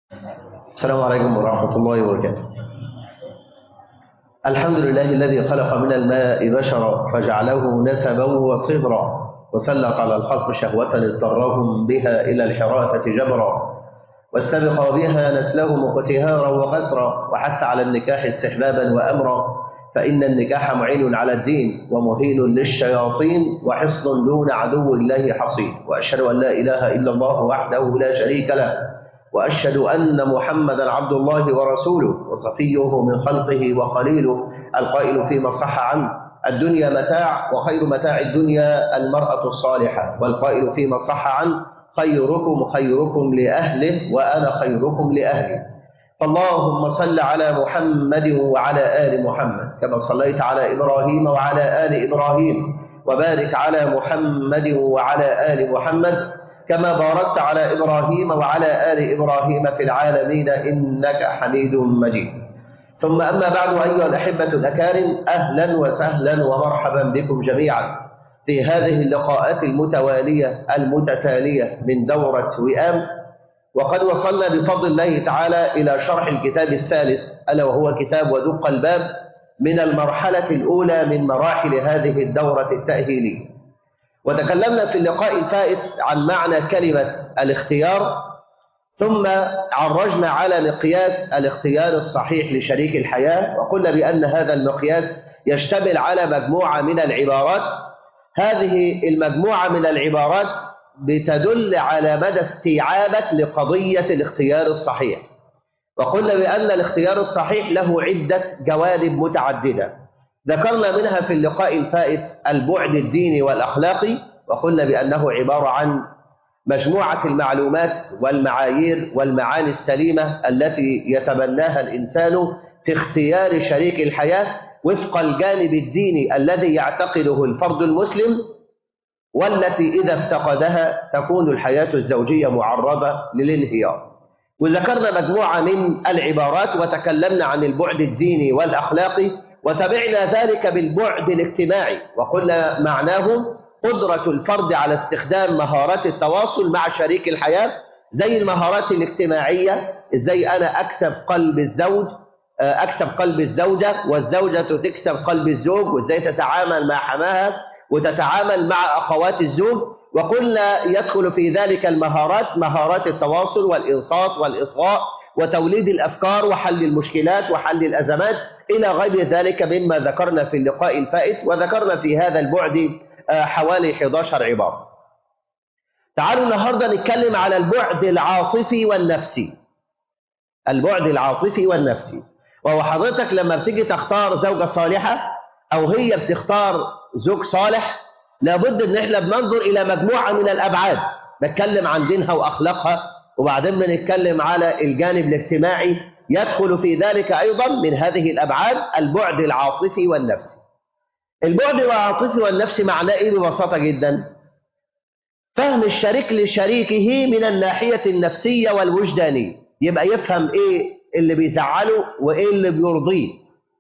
السلام عليكم ورحمة الله وبركاته الحمد لله الذي خلق من الماء بشرا فجعله نسبا وصهرا وسلط على الخلق شهوة اضطرهم بها إلى الحراثة جبرا واستبق بها نسلهم اقتهارا وقسرا وحث على النكاح استحبابا وأمرا فإن النكاح معين على الدين ومهين للشياطين وحصن دون عدو الله حصين وأشهد أن لا إله إلا الله وحده لا شريك له وأشهد أن محمدا عبد الله ورسوله وصفيه من خلقه وخليله القائل فيما صح عنه الدنيا متاع وخير متاع الدنيا المرأة الصالحة والقائل فيما صح عنه خيركم خيركم لأهله وأنا خيركم لأهلي فاللهم صل على محمد وعلى آل محمد كما صليت على إبراهيم وعلى آل إبراهيم وبارك على محمد وعلى آل محمد كما باركت على إبراهيم وعلى آل إبراهيم في العالمين إنك حميد مجيد ثم أما بعد أيها الأحبة الأكارم أهلا وسهلا ومرحبا بكم جميعا في هذه اللقاءات المتوالية المتتالية من دورة وئام وقد وصلنا بفضل الله تعالى إلى شرح الكتاب الثالث ألا وهو كتاب ودق الباب من المرحلة الأولى من مراحل هذه الدورة التأهيلية وتكلمنا في اللقاء الفائت عن معنى كلمة الاختيار ثم عرجنا على مقياس الاختيار الصحيح لشريك الحياة وقلنا بأن هذا المقياس يشتمل على مجموعة من العبارات هذه المجموعة من العبارات بتدل على مدى استيعابك لقضية الاختيار الصحيح وقلنا بأن الاختيار الصحيح له عدة جوانب متعددة ذكرنا منها في اللقاء الفائت البعد الديني والأخلاقي وقلنا بأنه عبارة عن مجموعة المعلومات والمعايير والمعاني السليمة التي يتبناها الإنسان في اختيار شريك الحياة وفق الجانب الديني الذي يعتقده الفرد المسلم والتي إذا افتقدها تكون الحياة الزوجية معرضة للانهيار وذكرنا مجموعة من العبارات وتكلمنا عن البعد الديني والأخلاقي وتبعنا ذلك بالبعد الاجتماعي وقلنا معناه قدرة الفرد على استخدام مهارات التواصل مع شريك الحياة زي المهارات الاجتماعية ازاي أنا أكسب قلب الزوج أكسب قلب الزوجة والزوجة تكسب قلب الزوج وازاي تتعامل مع حماها وتتعامل مع أخوات الزوج وقلنا يدخل في ذلك المهارات مهارات التواصل والإنصات والإصغاء وتوليد الأفكار وحل المشكلات وحل الأزمات إلى غير ذلك مما ذكرنا في اللقاء الفائت وذكرنا في هذا البعد حوالي 11 عبارة تعالوا النهاردة نتكلم على البعد العاطفي والنفسي البعد العاطفي والنفسي وهو حضرتك لما بتيجي تختار زوجة صالحة أو هي بتختار زوج صالح لابد ان احنا بننظر الى مجموعة من الابعاد نتكلم عن دينها واخلاقها وبعدين بنتكلم على الجانب الاجتماعي يدخل في ذلك ايضا من هذه الابعاد البعد العاطفي والنفسي البعد العاطفي والنفسي معناه ايه ببساطة جدا فهم الشريك لشريكه من الناحية النفسية والوجدانية يبقى يفهم ايه اللي بيزعله وايه اللي بيرضيه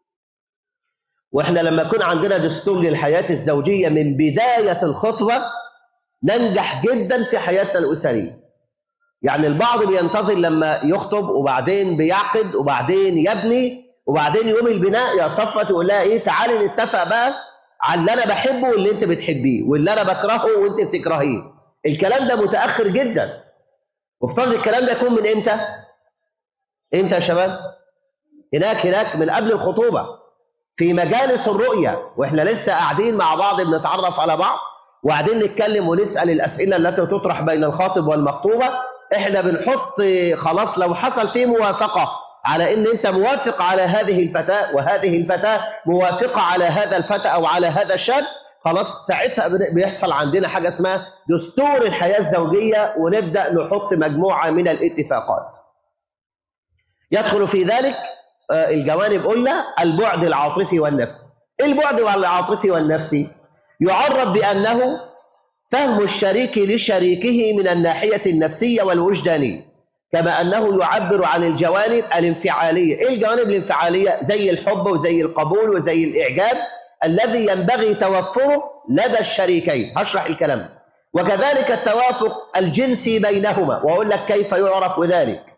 واحنا لما يكون عندنا دستور للحياة الزوجية من بداية الخطبة ننجح جدا في حياتنا الأسرية يعني البعض بينتظر لما يخطب وبعدين بيعقد وبعدين يبني وبعدين يوم البناء يا صفة تقول لها ايه تعالي نتفق بقى على اللي انا بحبه واللي انت بتحبيه واللي انا بكرهه وانت بتكرهيه الكلام ده متأخر جدا وافترض الكلام ده يكون من امتى امتى يا شباب هناك هناك من قبل الخطوبة في مجالس الرؤية واحنا لسه قاعدين مع بعض بنتعرف على بعض وقاعدين نتكلم ونسأل الأسئلة التي تطرح بين الخاطب والمخطوبة احنا بنحط خلاص لو حصل فيه موافقة على ان انت موافق على هذه الفتاة وهذه الفتاة موافقة على هذا الفتى او على هذا الشاب خلاص ساعتها بيحصل عندنا حاجة اسمها دستور الحياة الزوجية ونبدأ نحط مجموعة من الاتفاقات يدخل في ذلك الجوانب قلنا البعد العاطفي والنفسي البعد العاطفي والنفسي يعرف بأنه فهم الشريك لشريكه من الناحية النفسية والوجدانية كما أنه يعبر عن الجوانب الانفعالية إيه الجوانب الانفعالية زي الحب وزي القبول وزي الإعجاب الذي ينبغي توفره لدى الشريكين هشرح الكلام وكذلك التوافق الجنسي بينهما وأقول لك كيف يعرف ذلك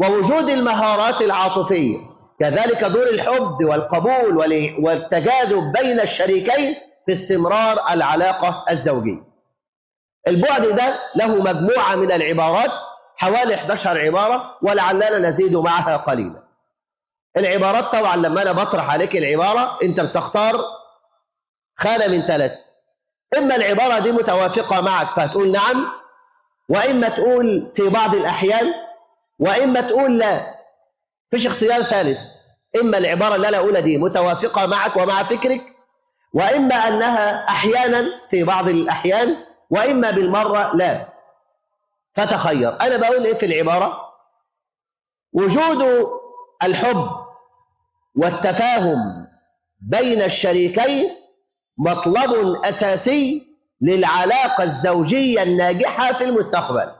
ووجود المهارات العاطفية كذلك دور الحب والقبول والتجاذب بين الشريكين في استمرار العلاقة الزوجية البعد ده له مجموعة من العبارات حوالي 11 عبارة ولعلنا نزيد معها قليلا العبارات طبعا لما أنا بطرح عليك العبارة أنت بتختار خانة من ثلاثة إما العبارة دي متوافقة معك فهتقول نعم وإما تقول في بعض الأحيان وإما تقول لا فيش اختيار ثالث إما العبارة اللي أنا أقولها دي متوافقة معك ومع فكرك وإما أنها أحيانا في بعض الأحيان وإما بالمرة لا فتخير أنا بقول إيه في العبارة وجود الحب والتفاهم بين الشريكين مطلب أساسي للعلاقة الزوجية الناجحة في المستقبل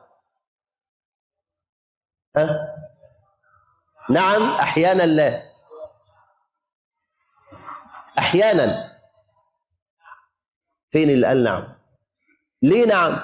أه؟ نعم أحيانا لا أحيانا فين اللي قال نعم ليه نعم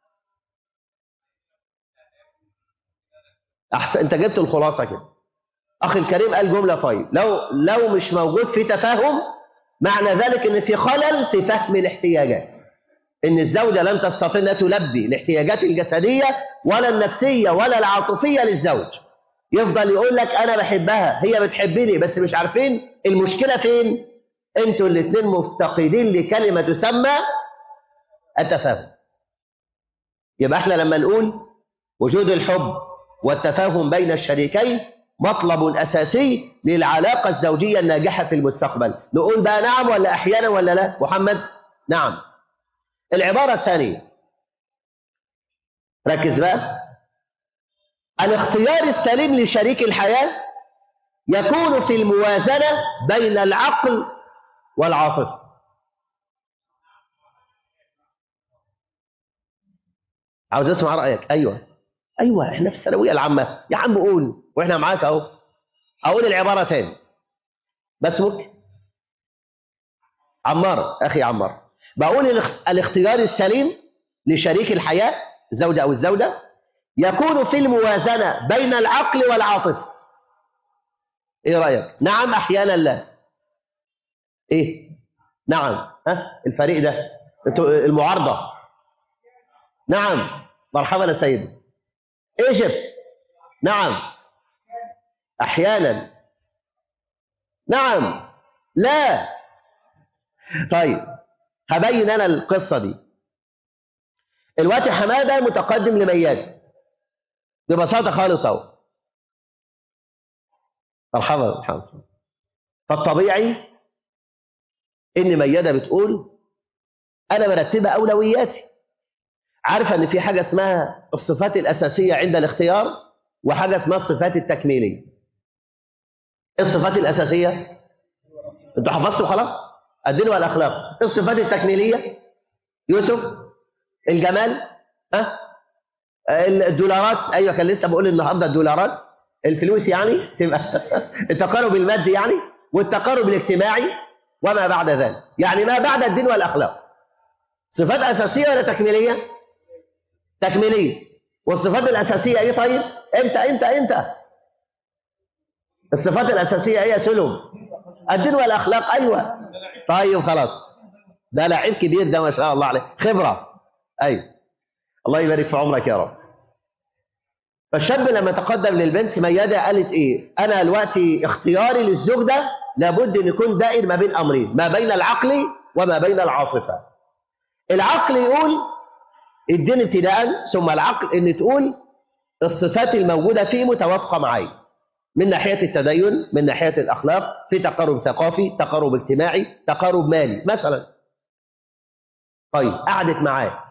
أحسن أنت جبت الخلاصة كده أخي الكريم قال جملة طيب لو لو مش موجود في تفاهم معنى ذلك ان في خلل في فهم الاحتياجات ان الزوجه لن تستطيع ان تلبي الاحتياجات الجسديه ولا النفسيه ولا العاطفيه للزوج يفضل يقول لك انا بحبها هي بتحبني بس مش عارفين المشكله فين انتوا الاثنين مفتقدين لكلمه تسمى التفاهم يبقى احنا لما نقول وجود الحب والتفاهم بين الشريكين مطلب أساسي للعلاقة الزوجية الناجحة في المستقبل نقول بقى نعم ولا أحيانا ولا لا محمد نعم العبارة الثانية ركز بقى الاختيار السليم لشريك الحياة يكون في الموازنة بين العقل والعاطفة عاوز اسمع رأيك أيوه أيوه احنا في الثانوية العامة يا عم قول واحنا معاك اهو اقول العباره تاني بس ممكن عمار اخي عمار بقول الاختيار السليم لشريك الحياه الزوجه او الزوجه يكون في الموازنه بين العقل والعاطفه ايه رايك نعم احيانا لا ايه نعم ها الفريق ده المعارضه نعم مرحبا يا سيدي ايجب نعم احيانا نعم لا طيب هبين انا القصه دي الوقت حماده متقدم لمياد ببساطه خالص اهو مرحبا مرحبا فالطبيعي ان مياده بتقول انا مرتبه اولوياتي عارفه ان في حاجه اسمها الصفات الاساسيه عند الاختيار وحاجه اسمها الصفات التكميليه الصفات الأساسية انتوا حفظتوا خلاص الدين والأخلاق الصفات التكميلية يوسف الجمال ها الدولارات أيوة كان لسه بقول النهاردة الدولارات الفلوس يعني تبقى التقارب المادي يعني والتقارب الاجتماعي وما بعد ذلك يعني ما بعد الدين والأخلاق صفات أساسية ولا تكميلية تكميلية والصفات الأساسية إيه طيب أنت أنت أنت الصفات الأساسية هي سلوك الدين والأخلاق أيوة طيب خلاص ده لعيب كبير ده ما شاء الله عليه خبرة أيوة الله يبارك في عمرك يا رب فالشاب لما تقدم للبنت ميادة قالت إيه أنا دلوقتي اختياري للزوج ده لابد أن يكون دائر ما بين أمرين ما بين العقل وما بين العاطفة العقل يقول الدين ابتداء ثم العقل ان تقول الصفات الموجودة فيه متوافقة معي من ناحية التدين من ناحية الأخلاق في تقارب ثقافي تقارب اجتماعي تقارب مالي مثلا طيب قعدت معاه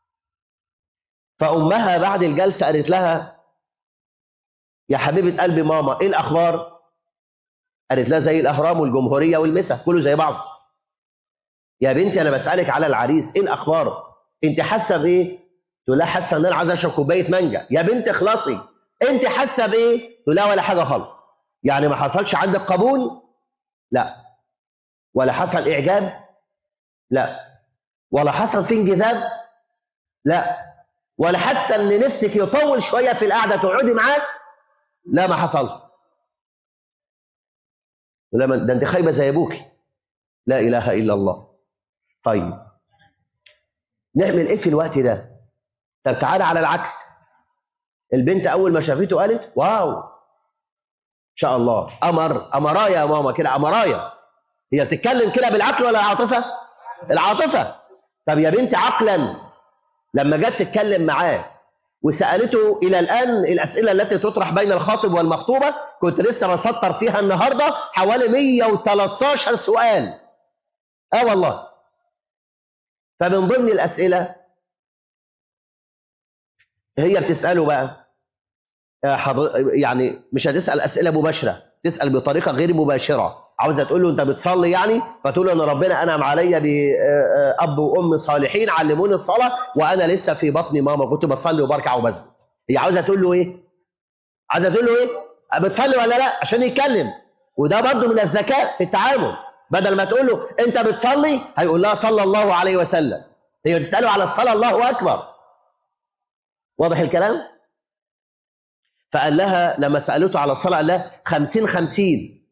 فأمها بعد الجلسة قالت لها يا حبيبة قلبي ماما إيه الأخبار قالت لها زي الأهرام والجمهورية والمسا كله زي بعض يا بنتي أنا بسألك على العريس إيه الأخبار أنت حاسة بإيه تقول لها حاسة إن أنا عايز أشرب كوباية مانجا يا بنت اخلصي أنت حاسة بإيه تقول لا ولا حاجة خالص يعني ما حصلش عندك قبول لا ولا حصل إعجاب لا ولا حصل في انجذاب لا ولا حتى ان نفسك يطول شوية في القعدة تقعدي معاه لا ما حصلش لا ما- ده انت خايبه زي ابوكي لا اله الا الله طيب نعمل ايه في الوقت ده طب تعالى على العكس البنت اول ما شافته قالت واو ان شاء الله قمر قمرايه يا ماما كده قمرايه هي بتتكلم كده بالعقل ولا العاطفه العاطفه طب يا بنتي عقلا لما جت تتكلم معاه وسالته الى الان الاسئله التي تطرح بين الخاطب والمخطوبه كنت لسه بسطر فيها النهارده حوالي 113 سؤال اه والله فمن ضمن الاسئله هي بتساله بقى آه، حضر- يعني مش هتسال اسئله مباشره تسال بطريقه غير مباشره عاوزه تقول له انت بتصلي يعني فتقول له ان ربنا انعم عليا باب وام صالحين علموني الصلاه وانا لسه في بطن ماما كنت بصلي وبركع وبسجد هي عاوزه تقول له ايه عاوزه تقول له ايه بتصلي ولا لا عشان يتكلم وده برضه من الذكاء في التعامل بدل ما تقول له انت بتصلي هيقول لها صلى الله عليه وسلم هي بتساله على الصلاه الله اكبر واضح الكلام فقال لها لما سالته على الصلاه قال لها 50 50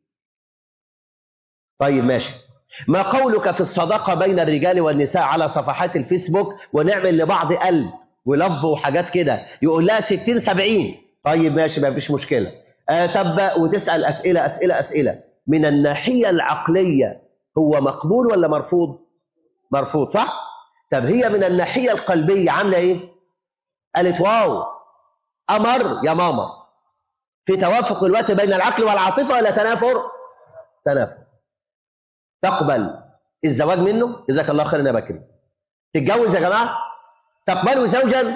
طيب ماشي ما قولك في الصداقة بين الرجال والنساء على صفحات الفيسبوك ونعمل لبعض قلب ولف وحاجات كده يقول لها 60 70 طيب ماشي ما فيش مشكلة آه طب وتسأل أسئلة أسئلة أسئلة من الناحية العقلية هو مقبول ولا مرفوض مرفوض صح طب هي من الناحية القلبية عاملة إيه قالت واو أمر يا ماما في توافق الوقت بين العقل والعاطفة ولا تنافر تنافر تقبل الزواج منه جزاك الله خيرا يا بكري تتجوز يا جماعه تقبله زوجا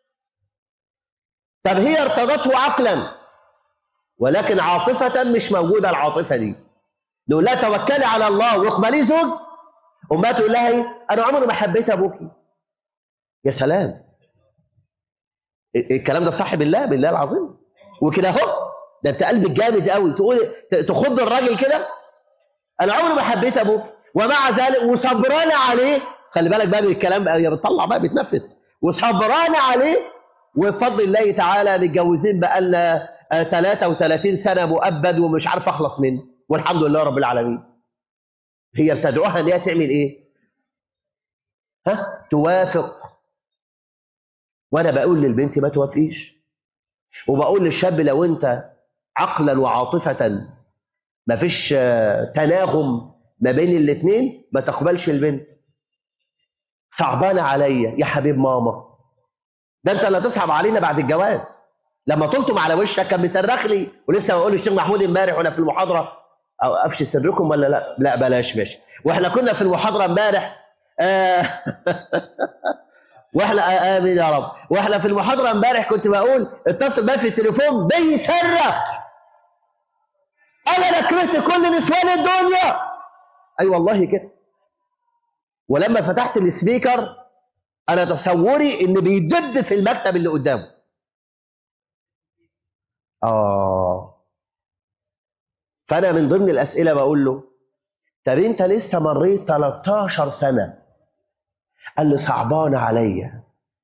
طب هي ارتضته عقلا ولكن عاطفة مش موجودة العاطفة دي نقول لها توكلي على الله واقبلي زوج أمها تقول لها ايه أنا عمري ما حبيت أبوكي يا سلام ال- الكلام ده صح بالله بالله العظيم وكده اهو ده انت قلبك جامد قوي تقول ت- تخض الراجل كده انا عمري ما حبيت ابوك ومع ذلك وصبران عليه خلي بالك بقى من الكلام بقى هي بتطلع بقى بتنفس وصبران عليه وبفضل الله تعالى متجوزين بقى لنا 33 سنه مؤبد ومش عارف اخلص منه والحمد لله رب العالمين هي بتدعوها ان هي تعمل ايه؟ ها؟ توافق وانا بقول للبنت ما توافقيش وبقول للشاب لو انت عقلا وعاطفه ما فيش آه، تناغم ما بين الاثنين ما تقبلش البنت صعبانه عليا يا حبيب ماما ده انت اللي هتصعب علينا بعد الجواز لما طلتم على وشك كان بيصرخ لي ولسه بقول للشيخ محمود امبارح وانا في المحاضره او افشي سركم ولا لا لا بلاش ماشي واحنا كنا في المحاضره امبارح آه واحنا آه امين يا رب واحنا في المحاضره امبارح كنت بقول اتصل بقى في التليفون بيصرخ انا نكرت كل نسوان الدنيا اي أيوة والله كده ولما فتحت السبيكر انا تصوري ان بيدب في المكتب اللي قدامه اه فانا من ضمن الاسئله بقول له طب انت لسه مريت 13 سنه قال لي صعبان عليا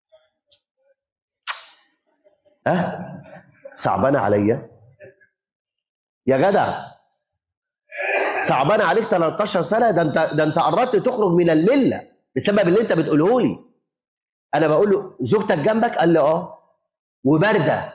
ها صعبان عليا يا جدع صعبان عليك 13 سنه ده انت ده انت قربت تخرج من المله بسبب اللي انت بتقوله لي انا بقول له زوجتك جنبك قال لي اه وبارده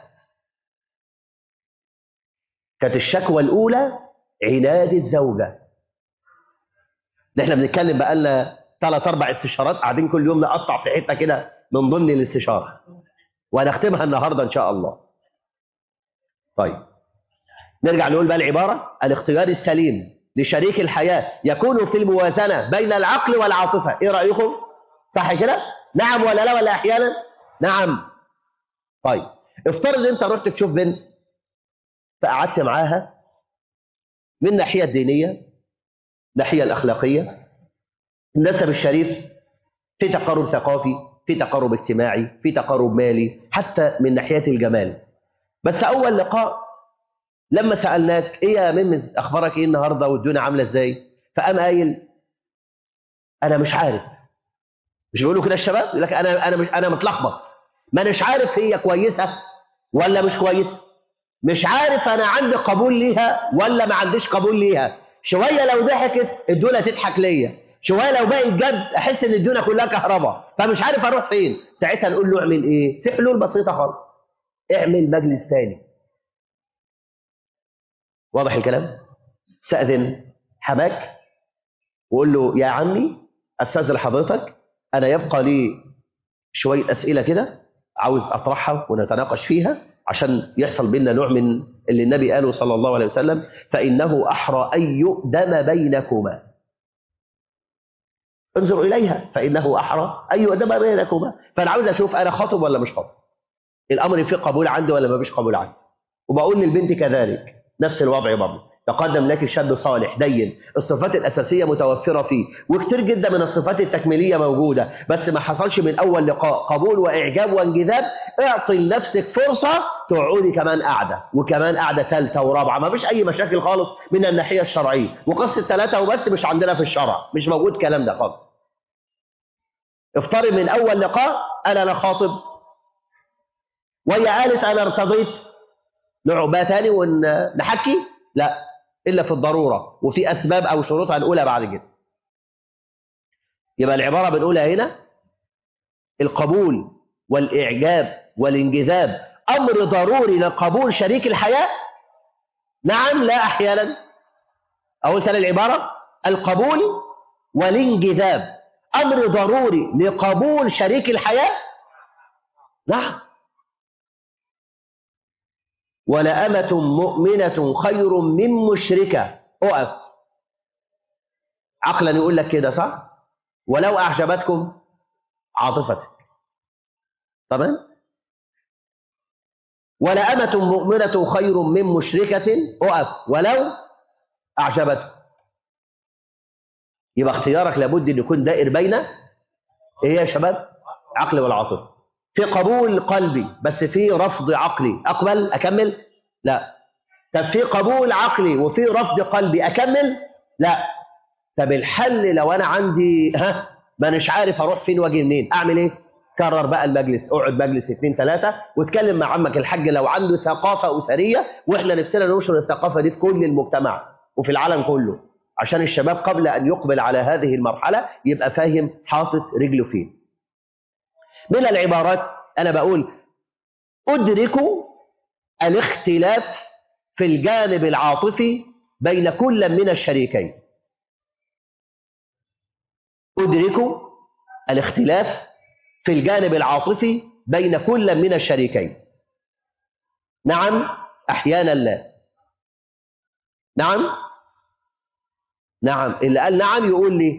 كانت الشكوى الاولى عناد الزوجه ده احنا بنتكلم بقى لنا ثلاث اربع استشارات قاعدين كل يوم نقطع في حته كده من ضمن الاستشاره وهنختمها النهارده ان شاء الله طيب نرجع نقول بقى العباره الاختيار السليم لشريك الحياه يكون في الموازنه بين العقل والعاطفه ايه رايكم صح كده نعم ولا لا ولا احيانا نعم طيب افترض انت رحت تشوف بنت فقعدت معاها من الناحيه الدينيه الناحيه الاخلاقيه النسب الشريف في تقارب ثقافي في تقارب اجتماعي في تقارب مالي حتى من ناحيه الجمال بس اول لقاء لما سالناك ايه يا ميمز اخبارك ايه النهارده والدنيا عامله ازاي فقام قايل انا مش عارف مش بيقولوا كده الشباب يقول لك انا انا مش انا متلخبط ما اناش عارف هي كويسه ولا مش كويسه مش عارف انا عندي قبول ليها ولا ما عنديش قبول ليها شويه لو ضحكت الدنيا تضحك ليا شويه لو بقت جد احس ان الدنيا كلها كهرباء فمش عارف اروح فين ساعتها نقول له اعمل ايه في حلول بسيطه خالص اعمل مجلس تاني واضح الكلام استاذن حماك وقول له يا عمي استاذن حضرتك انا يبقى لي شويه اسئله كده عاوز اطرحها ونتناقش فيها عشان يحصل بيننا نوع من اللي النبي قاله صلى الله عليه وسلم فانه احرى ان يؤدم بينكما انظر اليها فانه احرى ان يؤدم بينكما فانا عاوز اشوف انا خاطب ولا مش خاطب الامر فيه قبول عندي ولا ما فيش قبول عندي وبقول للبنت كذلك نفس الوضع برضه تقدم لك شاب صالح دين الصفات الأساسية متوفرة فيه وكتير جدا من الصفات التكميلية موجودة بس ما حصلش من أول لقاء قبول وإعجاب وانجذاب اعطي لنفسك فرصة تقعدي كمان قاعدة وكمان قاعدة ثالثة ورابعة ما فيش أي مشاكل خالص من الناحية الشرعية وقصة ثلاثة وبس مش عندنا في الشرع مش موجود كلام ده خالص افترض من أول لقاء أنا لا خاطب وهي قالت أنا ارتضيت نقعد بقى تاني ونحكي لا إلا في الضرورة وفي أسباب أو شروط هنقولها بعد كده يبقى العبارة بنقولها هنا القبول والإعجاب والانجذاب أمر ضروري لقبول شريك الحياة نعم لا أحيانا أقول ثاني العبارة القبول والانجذاب أمر ضروري لقبول شريك الحياة نعم ولأمة مؤمنة خير من مشركة أقف عقلا يقول لك كده صح ولو أعجبتكم عاطفتك تمام ولأمة مؤمنة خير من مشركة أقف ولو أعجبتك يبقى اختيارك لابد أن يكون دائر بين إيه يا شباب عقل والعاطفة في قبول قلبي بس في رفض عقلي أقبل أكمل لا طب في قبول عقلي وفي رفض قلبي أكمل لا طب الحل لو أنا عندي ها ما مش عارف أروح فين وأجي منين أعمل إيه كرر بقى المجلس اقعد مجلس اثنين ثلاثة واتكلم مع عمك الحاج لو عنده ثقافة أسرية واحنا نفسنا ننشر الثقافة دي في كل المجتمع وفي العالم كله عشان الشباب قبل أن يقبل على هذه المرحلة يبقى فاهم حاطط رجله فين من العبارات أنا بقول أدرك الاختلاف في الجانب العاطفي بين كل من الشريكين أدرك الاختلاف في الجانب العاطفي بين كل من الشريكين نعم أحيانا لا نعم نعم اللي قال نعم يقول لي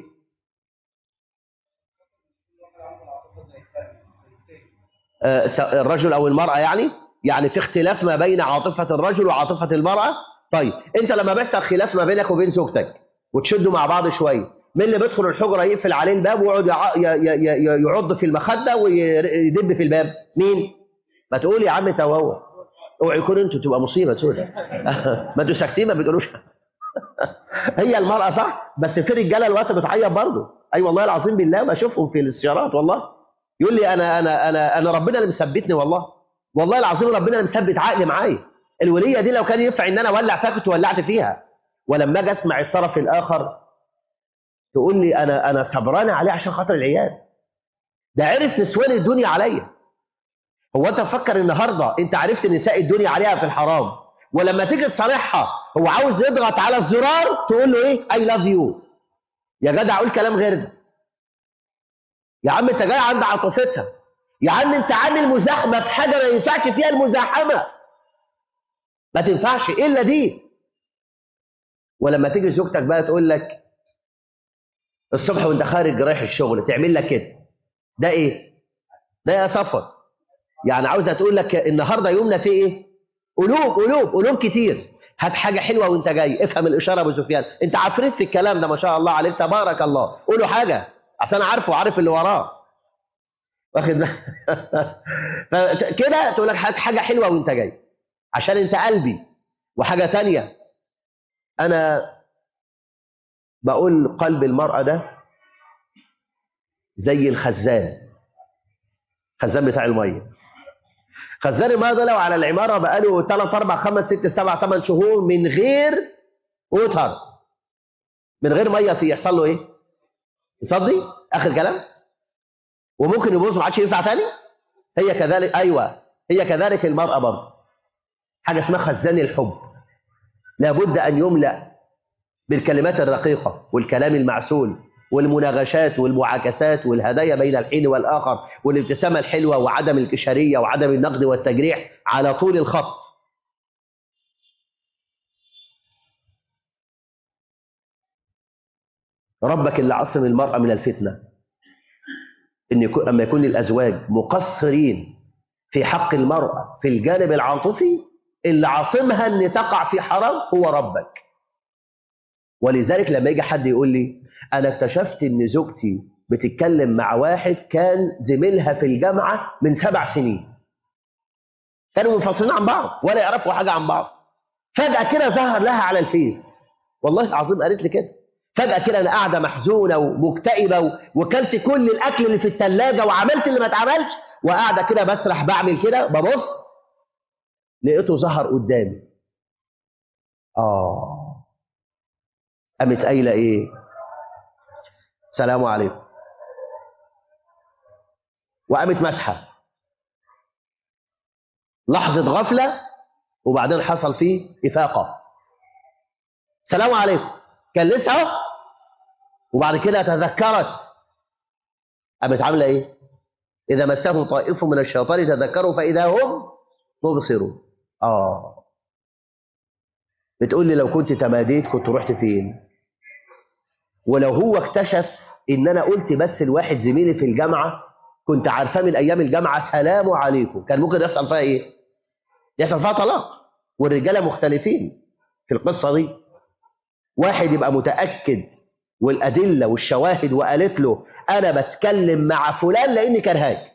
الرجل أو المرأة يعني يعني في اختلاف ما بين عاطفة الرجل وعاطفة المرأة طيب أنت لما بيحصل خلاف ما بينك وبين زوجتك وتشدوا مع بعض شوية مين اللي بيدخل الحجرة يقفل عليه الباب ويقعد يعض في المخدة ويدب في الباب مين ما تقول يا عم هو اوعى يكون انتوا تبقى مصيبة سودة ما انتوا ساكتين ما بتقولوش هي المرأة صح بس في رجالة الوقت بتعيط برضه اي أيوة والله العظيم بالله بشوفهم في الاستشارات والله يقول لي انا انا انا انا ربنا اللي مثبتني والله والله العظيم ربنا اللي مثبت عقلي معايا الوليه دي لو كان ينفع ان انا اولع فيها كنت ولعت فيها ولما اجي اسمع الطرف الاخر تقول لي انا انا صبرانه عليه عشان خاطر العيال ده عرف نسوان الدنيا عليا هو انت تفكر النهارده انت عرفت نساء الدنيا عليها في الحرام ولما تيجي تصارحها هو عاوز يضغط على الزرار تقول له ايه اي لاف يو يا جدع قول كلام غير ده يا عم انت جاي عند عاطفتها يا عم انت عامل مزاحمه في حاجه ما ينفعش فيها المزاحمه ما تنفعش الا دي ولما تيجي زوجتك بقى تقول لك الصبح وانت خارج رايح الشغل تعمل لك كده ده ايه ده يا صفوت يعني عاوزه تقول لك النهارده يومنا فيه ايه قلوب قلوب قلوب كتير هات حاجه حلوه وانت جاي افهم الاشاره ابو سفيان انت عفريت في الكلام ده ما شاء الله عليك تبارك الله قولوا حاجه عشان عارفه وعارف اللي وراه واخد كده تقول لك هات حاجه حلوه وانت جاي عشان انت قلبي وحاجه تانية انا بقول قلب المرأة ده زي الخزان خزان بتاع المية خزان الميه ده لو على العماره بقاله 3 4 5 6 7 8 شهور من غير ووتر من غير ميه فيه يحصل له ايه؟ يصدي اخر كلام وممكن يبوظ ما عادش ينفع تاني هي كذلك ايوه هي كذلك المراه برضه حاجه اسمها خزان الحب لابد ان يملا بالكلمات الرقيقه والكلام المعسول والمناغشات والمعاكسات والهدايا بين الحين والاخر والابتسامه الحلوه وعدم الكشريه وعدم النقد والتجريح على طول الخط ربك اللي عصم المرأة من الفتنة إن يكون أما يكون الأزواج مقصرين في حق المرأة في الجانب العاطفي اللي عاصمها إن تقع في حرام هو ربك ولذلك لما يجي حد يقول لي أنا اكتشفت إن زوجتي بتتكلم مع واحد كان زميلها في الجامعة من سبع سنين كانوا منفصلين عن بعض ولا يعرفوا حاجة عن بعض فجأة كده ظهر لها على الفيس والله العظيم قالت لي كده فجأة كده أنا قاعدة محزونة ومكتئبة وكلت كل الأكل اللي في الثلاجة وعملت اللي ما اتعملش وقاعدة كده بسرح بعمل كده ببص لقيته ظهر قدامي آه قامت قايلة إيه؟ سلام عليكم وقامت مسحة لحظة غفلة وبعدين حصل فيه إفاقة سلام عليكم كان لسه اهو وبعد كده تذكرت قامت عامله ايه؟ اذا مسهم طائف من الشيطان تذكروا فاذا هم مبصرون اه بتقول لي لو كنت تماديت كنت رحت فين؟ ولو هو اكتشف ان انا قلت بس لواحد زميلي في الجامعه كنت عارفاه من ايام الجامعه سلام عليكم كان ممكن يحصل فيها ايه؟ يحصل فيها طلاق والرجاله مختلفين في القصه دي واحد يبقى متأكد والأدلة والشواهد وقالت له أنا بتكلم مع فلان لأني كرهاك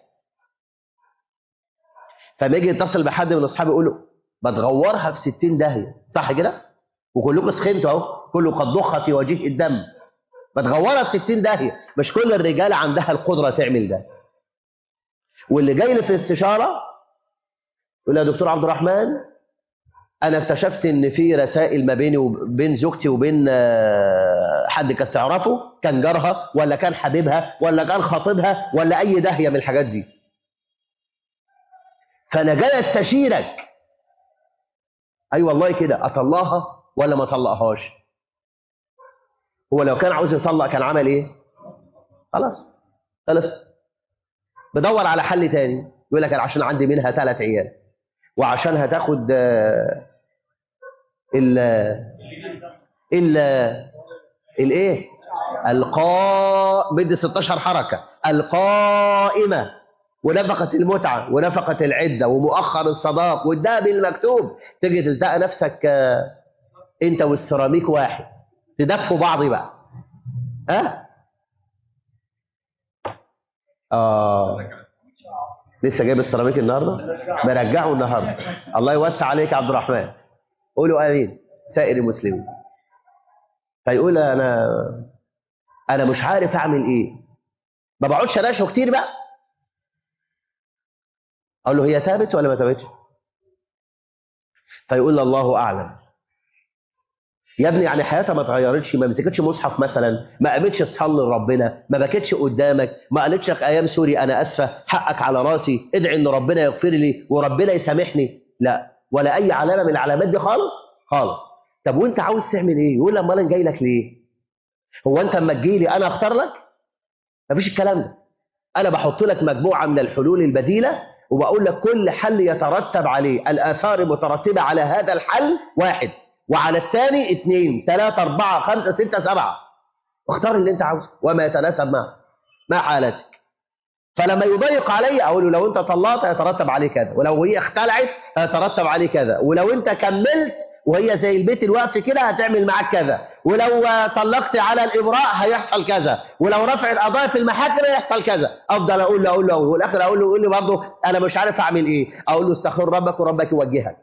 فما يجي يتصل بحد من أصحابي يقول له بتغورها في 60 داهية صح كده؟ وكلكم سخنتوا أهو كله قد ضخ في وجيه الدم بتغورها في 60 داهية مش كل الرجال عندها القدرة تعمل ده واللي جاي لي في استشارة يقول يا دكتور عبد الرحمن انا اكتشفت ان في رسائل ما بيني وبين زوجتي وبين حد كانت تعرفه كان جارها ولا كان حبيبها ولا كان خطيبها ولا اي داهيه من الحاجات دي فانا جاي استشيرك اي أيوة والله كده اطلقها ولا ما اطلقهاش هو لو كان عاوز يطلق كان عمل ايه خلاص خلص بدور على حل تاني يقول لك عشان عندي منها ثلاث عيال وعشان هتاخد ال ال الايه القا بدي 16 حركه القائمه ونفقه المتعه ونفقه العده ومؤخر الصداق والدهب المكتوب تيجي تلتقى نفسك انت والسيراميك واحد تدفوا بعض بقى ها اه لسه جايب السيراميك النهارده مرجعه النهارده الله يوسع عليك يا عبد الرحمن قولوا امين سائر المسلمين فيقول انا انا مش عارف اعمل ايه ما بقعدش اناقشه كتير بقى اقول له هي تابت ولا ما تابتش فيقول لي الله اعلم يا ابني يعني حياتها ما اتغيرتش ما مسكتش مصحف مثلا ما قامتش تصلي لربنا ما بكتش قدامك ما قالتش لك ايام سوري انا اسفه حقك على راسي ادعي ان ربنا يغفر لي وربنا يسامحني لا ولا اي علامه من العلامات دي خالص خالص طب وانت عاوز تعمل ايه يقول امال انا جاي لك ليه هو انت اما تجي لي انا اختار لك مفيش الكلام ده انا بحط لك مجموعه من الحلول البديله وبقول لك كل حل يترتب عليه الاثار المترتبه على هذا الحل واحد وعلى الثاني اثنين ثلاثة أربعة خمسة ستة سبعة اختار اللي أنت عاوزه وما يتناسب مع مع حالتك فلما يضيق علي أقول له لو أنت طلقت هيترتب عليه كذا ولو هي اختلعت هيترتب عليه كذا ولو أنت كملت وهي زي البيت الوقف كده هتعمل معاك كذا ولو طلقت على الإبراء هيحصل كذا ولو رفع القضايا في المحاكم هيحصل كذا أفضل أقول له أقول له والآخر أقول له يقول لي برضه أنا مش عارف أعمل إيه أقول له استغفر ربك وربك يوجهك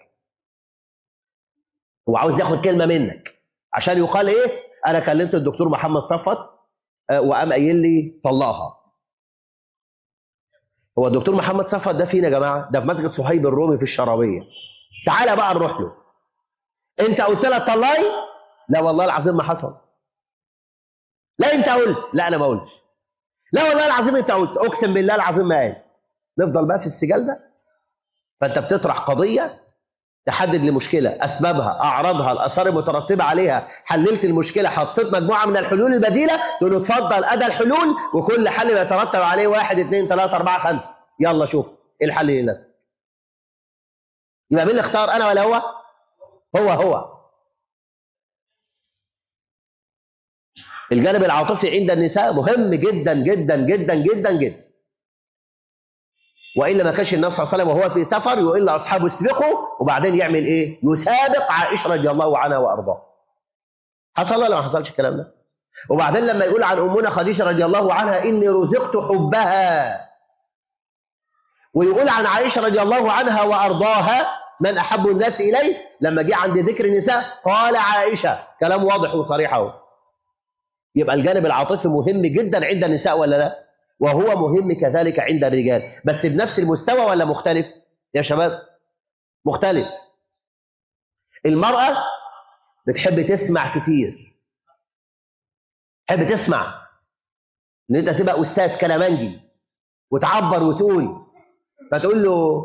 هو عاوز ياخد كلمه منك عشان يقال ايه انا كلمت الدكتور محمد صفت وقام قايل لي طلقها هو الدكتور محمد صفوت ده فين يا جماعه ده في مسجد صهيب الرومي في الشرابيه تعالى بقى نروح له انت قلت لها طلعي لا والله العظيم ما حصل لا انت قلت لا انا ما قلتش لا والله العظيم انت قلت اقسم بالله العظيم ما قال نفضل بقى في السجال ده فانت بتطرح قضيه تحدد لمشكله اسبابها اعراضها الاثار المترتبه عليها حللت المشكله حطيت مجموعه من الحلول البديله تقول له اتفضل ادى الحلول وكل حل بيترتب عليه واحد اثنين ثلاثه اربعه خمسه يلا شوف ايه الحل اللي يناسبك يبقى مين اللي اختار انا ولا هو؟ هو هو الجانب العاطفي عند النساء مهم جدا جدا جدا جدا جدا والا ما كانش النبي صلى الله عليه وسلم وهو في سفر يقول لاصحابه اسبقوا وبعدين يعمل ايه؟ يسابق عائشه رضي الله عنها وارضاها. حصل ولا ما حصلش الكلام ده؟ وبعدين لما يقول عن امنا خديجه رضي الله عنها اني رزقت حبها ويقول عن عائشه رضي الله عنها وارضاها من احب الناس اليه لما جه عند ذكر النساء قال عائشه كلام واضح وصريح اهو. يبقى الجانب العاطفي مهم جدا عند النساء ولا لا؟ وهو مهم كذلك عند الرجال بس بنفس المستوى ولا مختلف يا شباب مختلف المرأة بتحب تسمع كتير تحب تسمع ان انت تبقى استاذ كلامنجي وتعبر وتقول فتقول له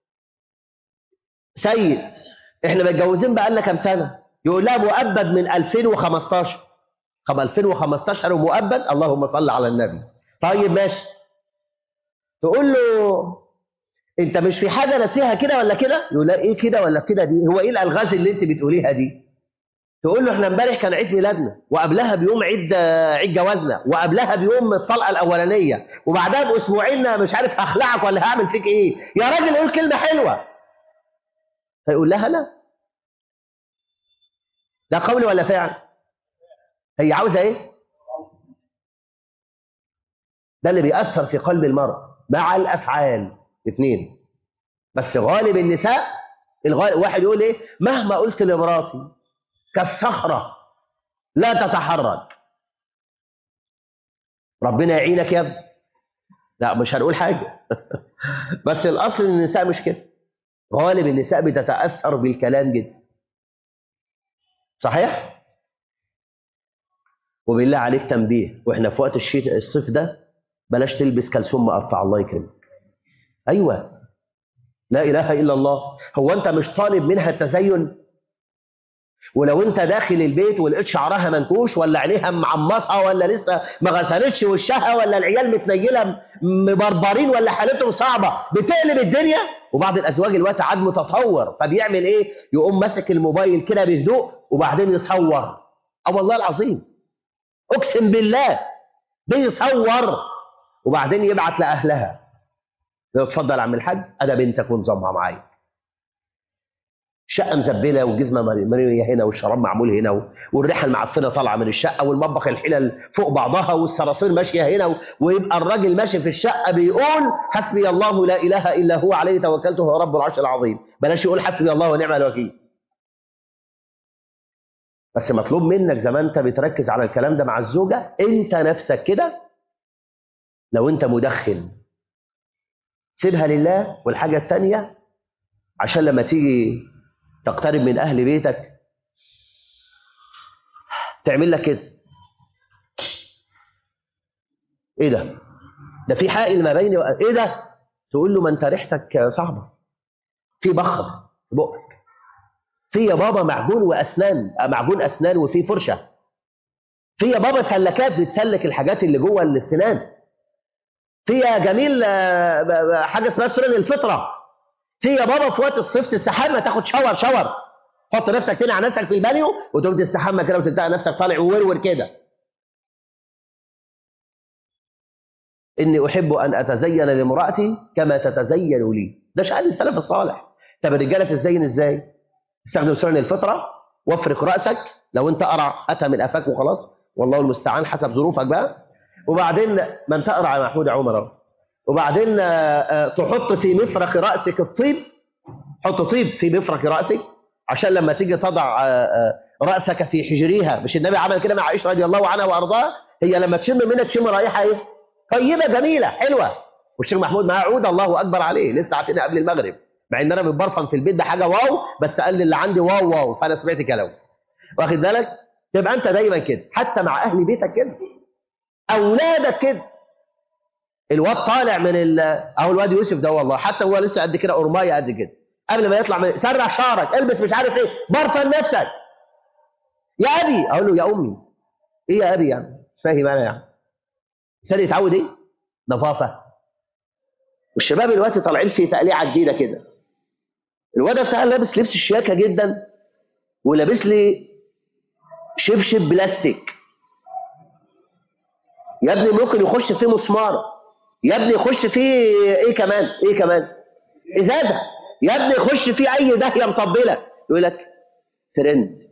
سيد احنا متجوزين بقالنا كام سنه يقول لها مؤبد من 2015 طب 2015 ومؤبد اللهم صل على النبي طيب ماشي تقول له انت مش في حاجه ناسيها كده ولا كده يقول لا ايه كده ولا كده دي هو ايه الالغاز اللي انت بتقوليها دي تقول له احنا امبارح كان عيد ميلادنا وقبلها بيوم عيد عيد جوازنا وقبلها بيوم الطلقه الاولانيه وبعدها باسبوعين مش عارف هخلعك ولا هعمل فيك ايه يا راجل قول كلمه حلوه فيقول لها لا ده قول ولا فعل هي عاوزه ايه ده اللي بيأثر في قلب المرء مع الأفعال اثنين بس غالب النساء الغالب واحد يقول ايه مهما قلت لمراتي كالصخرة لا تتحرك ربنا يعينك يا ابني لا مش هنقول حاجة بس الأصل إن النساء مش كده غالب النساء بتتأثر بالكلام جدا صحيح؟ وبالله عليك تنبيه واحنا في وقت الشتاء الصيف ده بلاش تلبس كلثوم مقطع الله يكرمك ايوه لا اله الا الله هو انت مش طالب منها التزين ولو انت داخل البيت ولقيت شعرها منكوش ولا عينيها معمصه ولا لسه ما غسلتش وشها ولا العيال متنيله مبربرين ولا حالتهم صعبه بتقلب الدنيا وبعض الازواج الوقت عاد متطور فبيعمل ايه؟ يقوم ماسك الموبايل كده بهدوء وبعدين يصور اه والله العظيم اقسم بالله بيصور وبعدين يبعت لاهلها اتفضل يا عم الحاج انا بنتك ونظامها معايا شقه مزبله وجزمه مرميه هنا والشراب معمول هنا والريحه المعفنه طالعه من الشقه والمطبخ الحلل فوق بعضها والصراصير ماشيه هنا ويبقى الراجل ماشي في الشقه بيقول حسبي الله لا اله الا هو عليه توكلت هو رب العرش العظيم بلاش يقول حسبي الله ونعم الوكيل بس مطلوب منك زي ما انت بتركز على الكلام ده مع الزوجه انت نفسك كده لو انت مدخن سيبها لله والحاجه الثانيه عشان لما تيجي تقترب من اهل بيتك تعمل لك كده ايه ده ده في حائل ما بيني و... ايه ده تقول له ما انت ريحتك صعبه في بخر في بقك في يا بابا معجون واسنان معجون اسنان وفي فرشه في يا بابا سلكات بتسلك الحاجات اللي جوه السنان في يا جميل حاجه اسمها سنن الفطره في يا بابا في وقت الصيف تستحمى تاخد شاور شاور حط نفسك تاني على نفسك في البانيو وتقوم تستحمى كده وتلتقى نفسك طالع وورور كده اني احب ان اتزين لامراتي كما تتزين لي ده شأن السلف الصالح طب الرجاله تتزين ازاي استخدم سنن الفطره وافرق راسك لو انت قرع اتى من قفاك وخلاص والله المستعان حسب ظروفك بقى وبعدين من تقرع يا محمود عمر وبعدين تحط في مفرق راسك الطيب حط طيب في مفرق راسك عشان لما تيجي تضع راسك في حجريها مش النبي عمل كده مع عائشه رضي الله عنها وارضاها هي لما تشم منها تشم رائحه ايه طيبه جميله حلوه والشيخ محمود معاه عود الله اكبر عليه لسه عارفينها قبل المغرب مع ان انا بتبرفن في البيت ده حاجه واو بس قال لي اللي عندي واو واو فانا سمعت كلامه واخد بالك تبقى انت دايما كده حتى مع اهل بيتك كده اولادك كده الواد طالع من ال اهو الواد يوسف ده والله حتى هو لسه قد كده قرمايه قد كده قبل ما يطلع من سرح شعرك البس مش عارف ايه برفن نفسك يا ابي اقول له يا امي ايه يا ابي يعني مش فاهم انا يعني عشان يتعود ايه نظافه والشباب دلوقتي طالعين في تقليعه جديده كده الواد بتاع لابس لبس شياكه جدا ولابس لي شبشب بلاستيك يا ابني ممكن يخش فيه مسمار يا ابني يخش فيه ايه كمان ايه كمان ازازه يا ابني يخش فيه اي داهيه مطبله يقول لك ترند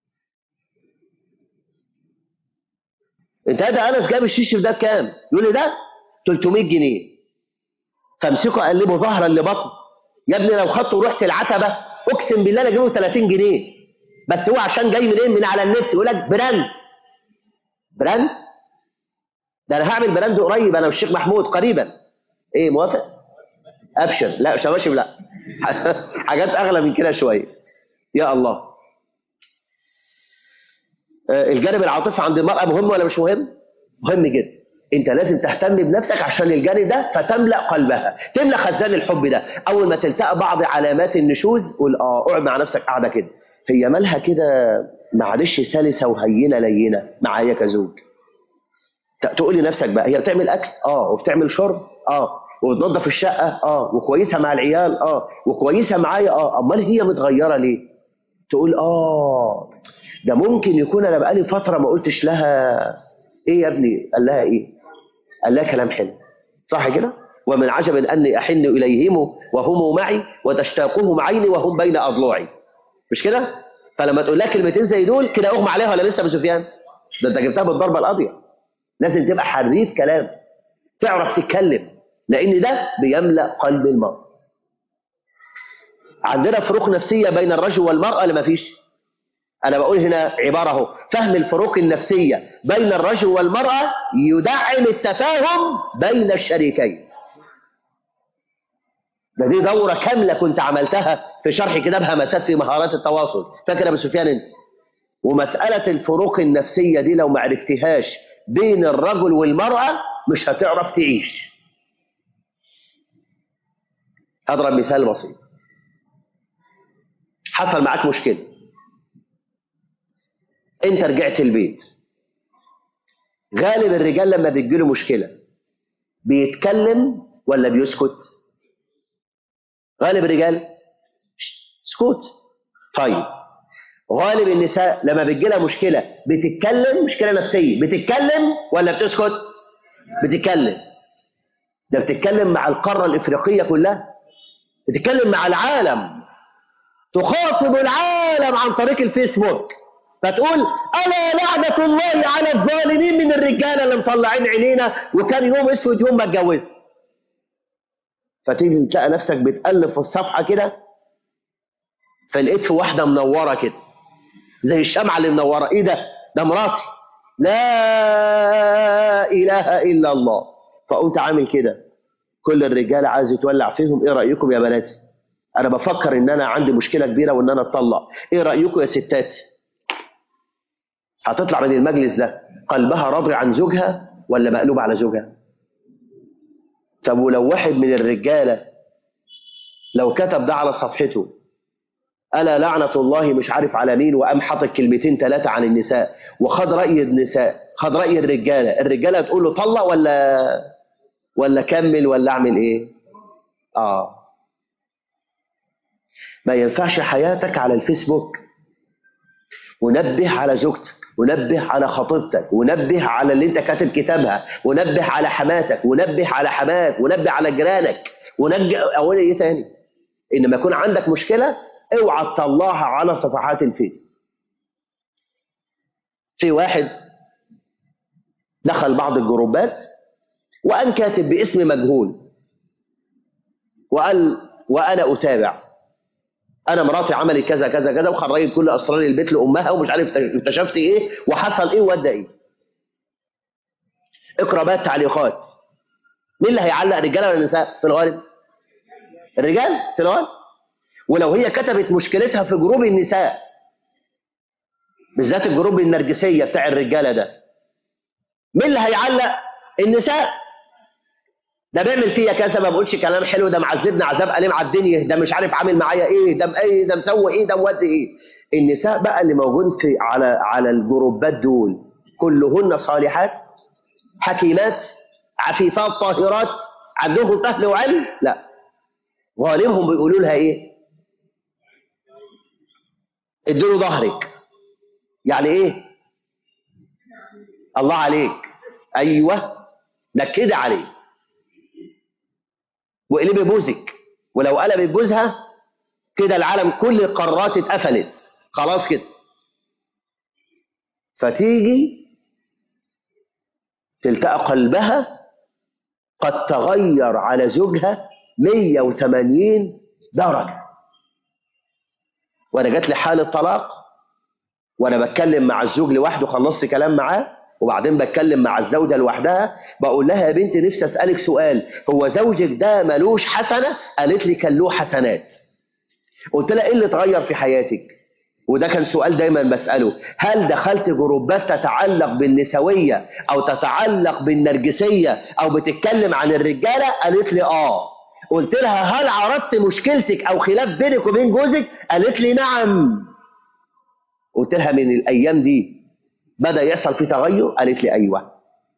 انت ده انس جاب الشيش ده بكام يقول لي ده 300 جنيه فامسكه اقلبه ظهرا لبطن يا ابني لو خدته ورحت العتبه اقسم بالله انا اجيبه 30 جنيه بس هو عشان جاي منين من على النت يقول لك براند براند ده انا هعمل براند قريب انا والشيخ محمود قريبا ايه موافق ابشر لا شباشب لا حاجات اغلى من كده شويه يا الله الجانب العاطفي عند المرأة مهم ولا مش مهم؟ مهم جدا. أنت لازم تهتم بنفسك عشان الجانب ده فتملأ قلبها، تملأ خزان الحب ده، أول ما تلتقى بعض علامات النشوز قول اه اقعد مع نفسك قاعدة كده. هي مالها كده معلش سلسة وهينة لينة معايا كزوج. تقول لنفسك بقى هي بتعمل أكل؟ اه وبتعمل شرب؟ اه وبتنظف الشقة؟ اه وكويسة مع العيال؟ اه وكويسة معايا؟ اه أمال هي متغيرة ليه؟ تقول اه ده ممكن يكون انا بقالي فتره ما قلتش لها ايه يا ابني قال لها ايه قال لها كلام حلو صح كده ومن عجب اني احن اليهم وهم معي وتشتاقهم عيني وهم بين اضلوعي مش كده فلما تقول لها كلمتين زي دول كده اغمى عليها ولا لسه ابو سفيان ده انت جبتها بالضربه القاضيه لازم تبقى حريف كلام تعرف تتكلم لان ده بيملا قلب المرء عندنا فروق نفسيه بين الرجل والمراه ولا ما فيش أنا بقول هنا عبارة اهو فهم الفروق النفسية بين الرجل والمرأة يدعم التفاهم بين الشريكين ده دي دورة كاملة كنت عملتها في شرح كتاب همسات في مهارات التواصل فاكر أبو سفيان أنت ومسألة الفروق النفسية دي لو ما عرفتهاش بين الرجل والمرأة مش هتعرف تعيش أضرب مثال بسيط حصل معاك مشكله انت رجعت البيت غالب الرجال لما بتجيله مشكله بيتكلم ولا بيسكت غالب الرجال سكوت طيب غالب النساء لما بتجيلها مشكله بتتكلم مشكله نفسيه بتتكلم ولا بتسكت بتتكلم ده بتتكلم مع القاره الافريقيه كلها بتتكلم مع العالم تخاطب العالم عن طريق الفيسبوك فتقول ألا لعنة الله على الظالمين من الرجالة اللي مطلعين عينينا وكان يوم اسود يوم ما اتجوزت فتيجي تلاقي نفسك بتقلب في الصفحة كده فلقيت في واحدة منورة كده زي الشمعة اللي منورة ايه ده؟ ده مراتي لا إله إلا الله فقمت عامل كده كل الرجالة عايز يتولع فيهم ايه رأيكم يا بناتي؟ أنا بفكر إن أنا عندي مشكلة كبيرة وإن أنا أتطلق ايه رأيكم يا ستاتي؟ هتطلع من المجلس ده قلبها راضي عن زوجها ولا مقلوب على زوجها طب ولو واحد من الرجالة لو كتب ده على صفحته ألا لعنة الله مش عارف على مين وقام حاطط كلمتين ثلاثة عن النساء وخد رأي النساء خد رأي الرجالة الرجالة تقول له طلق ولا ولا كمل ولا أعمل إيه آه ما ينفعش حياتك على الفيسبوك ونبه على زوجتك ونبه على خطيبتك ونبه على اللي انت كاتب كتابها ونبه على حماتك ونبه على حماك ونبه على جيرانك ونجي اقول ايه تاني انما يكون عندك مشكله اوعى تطلعها على صفحات الفيس في واحد دخل بعض الجروبات وقام كاتب باسم مجهول وقال وانا اتابع انا مراتي عملت كذا كذا كذا وخرجت كل اسرار البيت لامها ومش عارف اكتشفت ايه وحصل ايه وادى ايه اقرا بقى التعليقات مين اللي هيعلق رجاله ولا نساء في الغالب الرجال في الغالب ولو هي كتبت مشكلتها في جروب النساء بالذات الجروب النرجسيه بتاع الرجاله ده مين اللي هيعلق النساء ده بيعمل فيا كذا ما بقولش كلام حلو ده معذبني عذاب أليم على الدنيا ده مش عارف عامل معايا ايه ده ايه ده مسوي ايه ده مودي ايه النساء بقى اللي موجود في على على الجروبات دول كلهن صالحات حكيمات عفيفات طاهرات عندهم فهم وعلم لا غالبهم بيقولوا لها ايه اديله ظهرك يعني ايه الله عليك ايوه نكدي عليه وقلبي بوزك ولو قلبت بوزها كده العالم كل القارات اتقفلت خلاص كده فتيجي تلتقى قلبها قد تغير على زوجها 180 درجة وانا جات لي حالة طلاق وانا بتكلم مع الزوج لوحده خلصت كلام معاه وبعدين بتكلم مع الزوجة لوحدها بقول لها يا بنتي نفسي اسألك سؤال هو زوجك ده ملوش حسنة قالت لي كان له حسنات قلت لها ايه اللي اتغير في حياتك وده كان سؤال دايما بسأله هل دخلت جروبات تتعلق بالنسوية أو تتعلق بالنرجسية أو بتتكلم عن الرجالة قالت لي آه قلت لها هل عرضت مشكلتك أو خلاف بينك وبين جوزك قالت لي نعم قلت لها من الأيام دي بدأ يحصل في تغير قالت لي أيوة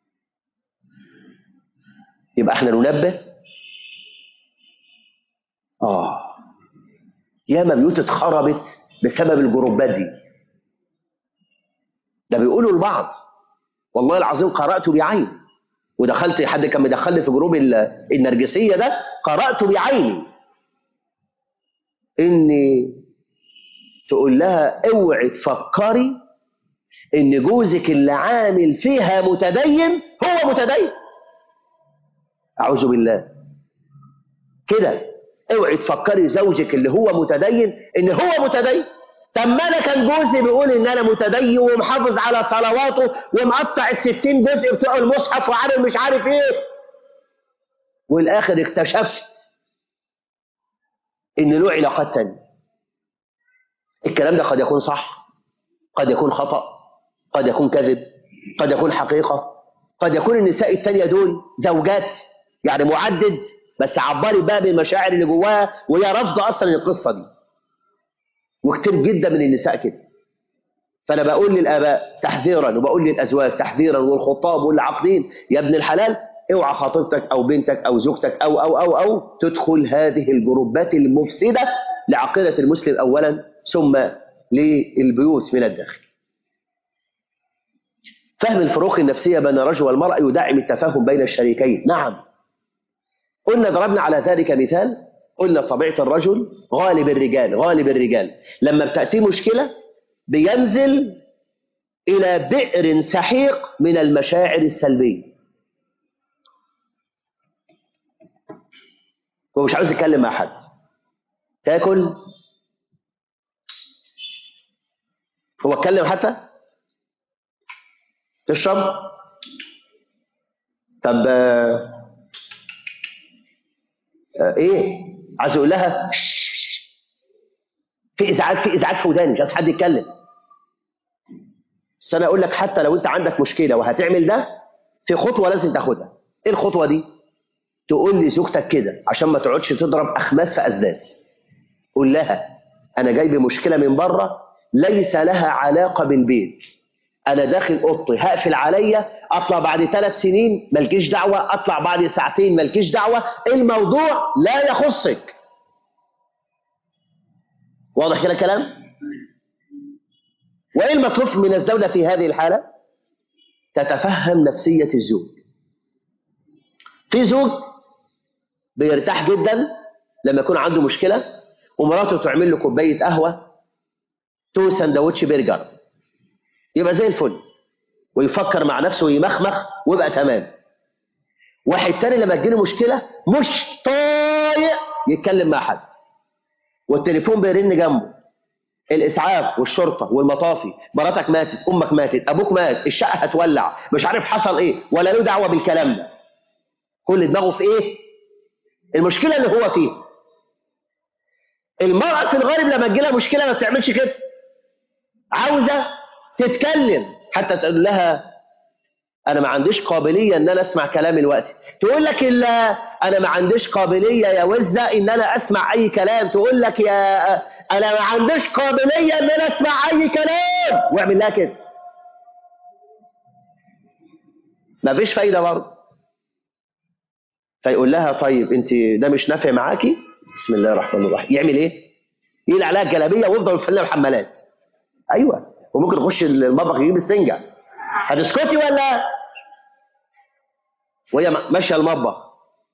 يبقى احنا ننبه آه ياما بيوت اتخربت بسبب الجروبات دي ده بيقولوا البعض والله العظيم قرأت بعيني ودخلت حد كان مدخلني في جروب النرجسية ده قرأت بعيني إني تقول لها اوعي تفكري إن جوزك اللي عامل فيها متدين هو متدين أعوذ بالله كده اوعي تفكري زوجك اللي هو متدين ان هو متدين طب ما انا كان جوزي بيقول ان انا متدين ومحافظ على صلواته ومقطع الستين جزء بتوع المصحف وعامل مش عارف ايه والاخر اكتشفت ان له علاقات تانية الكلام ده قد يكون صح قد يكون خطأ قد يكون كذب قد يكون حقيقة قد يكون النساء الثانية دول زوجات يعني معدد بس عبري بقى بالمشاعر اللي جواها وهي رافضه اصلا القصه دي وكتير جدا من النساء كده فانا بقول للاباء تحذيرا وبقول للازواج تحذيرا والخطاب والعاقدين يا ابن الحلال اوعى خطيبتك او بنتك او زوجتك او او او او تدخل هذه الجروبات المفسده لعقيده المسلم اولا ثم للبيوت من الداخل. فهم الفروق النفسيه بين الرجل والمراه يدعم التفاهم بين الشريكين، نعم قلنا ضربنا على ذلك مثال قلنا طبيعة الرجل غالب الرجال غالب الرجال لما بتأتي مشكلة بينزل إلى بئر سحيق من المشاعر السلبية هو مش عاوز يتكلم مع حد تاكل هو اتكلم حتى تشرب طب ايه عايز اقول لها في ازعاج في ازعاج في وداني مش عايز حد يتكلم بس انا اقول لك حتى لو انت عندك مشكله وهتعمل ده في خطوه لازم تاخدها ايه الخطوه دي تقول لي زوجتك كده عشان ما تقعدش تضرب اخماس في اسداس قول لها انا جايب مشكله من بره ليس لها علاقه بالبيت انا داخل اوضتي هقفل عليا اطلع بعد ثلاث سنين مالكيش دعوه اطلع بعد ساعتين مالكيش دعوه الموضوع لا يخصك واضح كده الكلام وايه المطلوب من الزوجه في هذه الحاله تتفهم نفسيه الزوج في زوج بيرتاح جدا لما يكون عنده مشكله ومراته تعمل له كوبايه قهوه تو سندوتش برجر يبقى زي الفل ويفكر مع نفسه ويمخمخ ويبقى تمام واحد تاني لما تجيله مشكلة مش طايق يتكلم مع حد والتليفون بيرن جنبه الإسعاف والشرطة والمطافي مراتك ماتت أمك ماتت أبوك مات الشقة هتولع مش عارف حصل إيه ولا له دعوة بالكلام ده كل دماغه في ايه المشكله اللي هو فيها المرأة في الغالب لما تجي لها مشكلة ما بتعملش كده عاوزة تتكلم حتى تقول لها أنا ما عنديش قابلية إن أنا أسمع كلام الوقت تقول لك إلا أنا ما عنديش قابلية يا وزة إن أنا أسمع أي كلام تقول لك يا أنا ما عنديش قابلية إن أنا أسمع أي كلام واعمل لها كده ما فيش فايدة برضه فيقول لها طيب أنت ده مش نافع معاكي بسم الله الرحمن الرحيم يعمل ايه يقلع عليها الجلابيه ويفضل يفلها الحمالات ايوه وممكن يخش المطبخ يجيب السنجه هتسكتي ولا وهي ماشيه المطبخ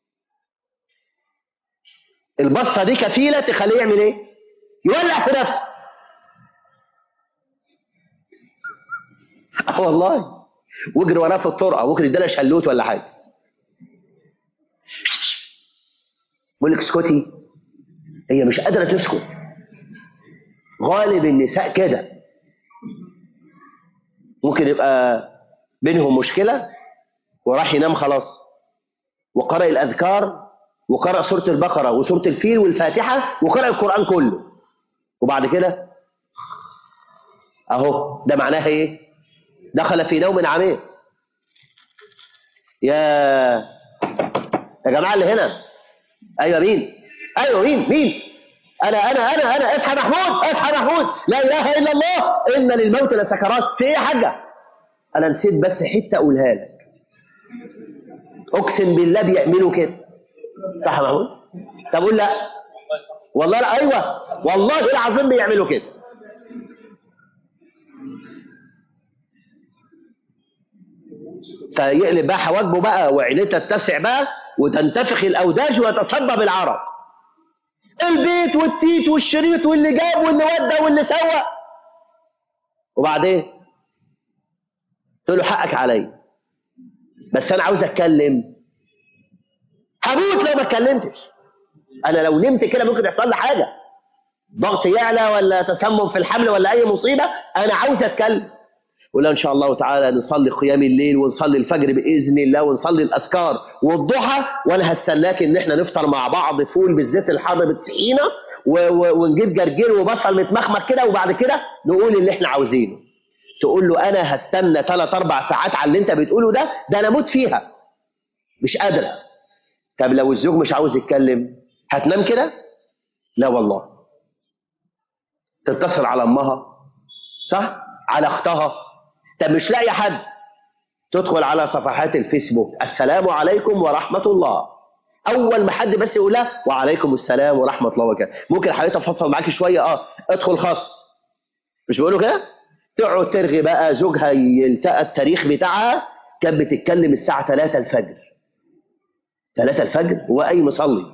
البصه دي كفيله تخليه يعمل ايه يولع في نفسه اه والله واجري وراه في الطرقه ممكن يديلها شلوت ولا حاجه بقول لك اسكتي هي مش قادرة تسكت غالب النساء كده ممكن يبقى بينهم مشكلة وراح ينام خلاص وقرأ الأذكار وقرأ سورة البقرة وسورة الفيل والفاتحة وقرأ القرآن كله وبعد كده أهو ده معناها إيه؟ دخل في نوم عميق يا يا جماعة اللي هنا أيوة مين؟ ايوه مين مين انا انا انا انا اصحى محمود اصحى محمود لا اله الا الله ان للموت لسكرات في ايه يا حاجه انا نسيت بس حته اقولها لك اقسم بالله بيعملوا كده صح يا محمود طب قول لا والله لا ايوه والله العظيم بيعملوا كده فيقلب بقى حواجبه بقى وعينيه تتسع بقى وتنتفخ الاوداج ويتصدى بالعرق البيت والتيت والشريط واللي جاب واللي ودى واللي سوى وبعدين تقول له حقك عليا بس انا عاوز اتكلم هموت لو ما اتكلمتش انا لو نمت كده ممكن يحصل لي حاجه ضغط يعلى ولا تسمم في الحمل ولا اي مصيبه انا عاوز اتكلم ولا ان شاء الله تعالى نصلي قيام الليل ونصلي الفجر باذن الله ونصلي الاذكار والضحى وانا هستناك ان احنا نفطر مع بعض فول بالزيت الحار بالطحينه ونجيب جرجير وبصل متمخمخ كده وبعد كده نقول اللي احنا عاوزينه تقول له انا هستنى ثلاث اربع ساعات على اللي انت بتقوله ده ده انا اموت فيها مش قادره طب لو الزوج مش عاوز يتكلم هتنام كده لا والله تتصل على امها صح على اختها طب مش لاقي حد تدخل على صفحات الفيسبوك السلام عليكم ورحمة الله أول ما حد بس يقول لها وعليكم السلام ورحمة الله وبركاته ممكن حضرتك أفضفض معاكي شوية أه ادخل خاص مش بيقولوا كده تقعد ترغي بقى زوجها يلتقى التاريخ بتاعها كانت بتتكلم الساعة 3 الفجر 3 الفجر هو أي مصلي